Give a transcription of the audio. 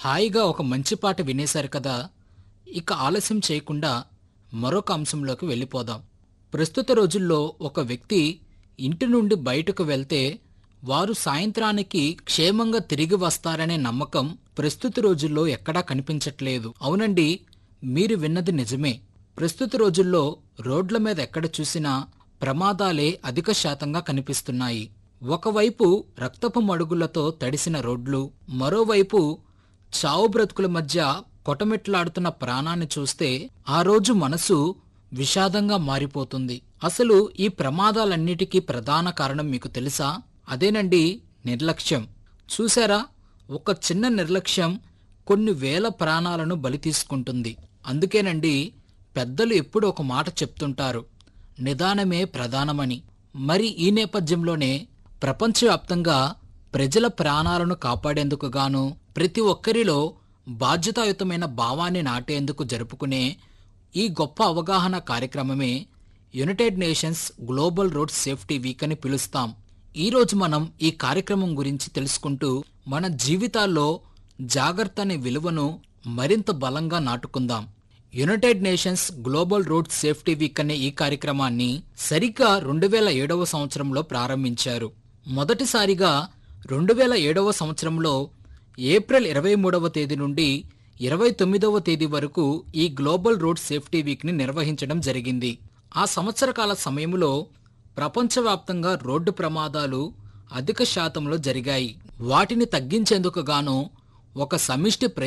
హాయిగా ఒక మంచి పాట వినేశారు కదా ఇక ఆలస్యం చేయకుండా మరొక అంశంలోకి వెళ్ళిపోదాం ప్రస్తుత రోజుల్లో ఒక వ్యక్తి ఇంటి నుండి బయటకు వెళ్తే వారు సాయంత్రానికి క్షేమంగా తిరిగి వస్తారనే నమ్మకం ప్రస్తుత రోజుల్లో ఎక్కడా కనిపించట్లేదు అవునండి మీరు విన్నది నిజమే ప్రస్తుత రోజుల్లో రోడ్ల మీద ఎక్కడ చూసినా ప్రమాదాలే అధిక శాతంగా కనిపిస్తున్నాయి ఒకవైపు రక్తపు మడుగులతో తడిసిన రోడ్లు మరోవైపు చావు బ్రతుకుల మధ్య కొటమిట్లాడుతున్న ప్రాణాన్ని చూస్తే ఆ రోజు మనసు విషాదంగా మారిపోతుంది అసలు ఈ ప్రమాదాలన్నిటికీ ప్రధాన కారణం మీకు తెలుసా అదేనండి నిర్లక్ష్యం చూసారా ఒక చిన్న నిర్లక్ష్యం కొన్ని వేల ప్రాణాలను బలి తీసుకుంటుంది అందుకేనండి పెద్దలు ఎప్పుడు ఒక మాట చెప్తుంటారు నిదానమే ప్రధానమని మరి ఈ నేపథ్యంలోనే ప్రపంచవ్యాప్తంగా ప్రజల ప్రాణాలను కాపాడేందుకు గాను ప్రతి ఒక్కరిలో బాధ్యతాయుతమైన భావాన్ని నాటేందుకు జరుపుకునే ఈ గొప్ప అవగాహన కార్యక్రమమే United Nations global road safety week అని పిలుస్తాం ఈ రోజు మనం ఈ కార్యక్రమం గురించి తెలుసుకుంటూ మన జీవితాల్లో జాగ్రత్త అనే విలువను మరింత బలంగా నాటుకుందాం United Nations global road safety week అనే ఈ కార్యక్రమాన్ని సరిగ్గా రెండు వేల ఏడవ సంవత్సరంలో ప్రారంభించారు మొదటిసారిగా రెండు వేల ఏడవ సంవత్సరంలో ఏప్రిల్ ఇరవై మూడవ తేదీ నుండి ఇరవై తొమ్మిదవ తేదీ వరకు ఈ గ్లోబల్ రోడ్ సేఫ్టీ వీక్ ని నిర్వహించడం జరిగింది ఆ సంవత్సర కాల సమయంలో ప్రపంచవ్యాప్తంగా రోడ్డు ప్రమాదాలు అధిక శాతంలో జరిగాయి వాటిని తగ్గించేందుకు గాను ఒక సమిష్టి ప్రయత్నం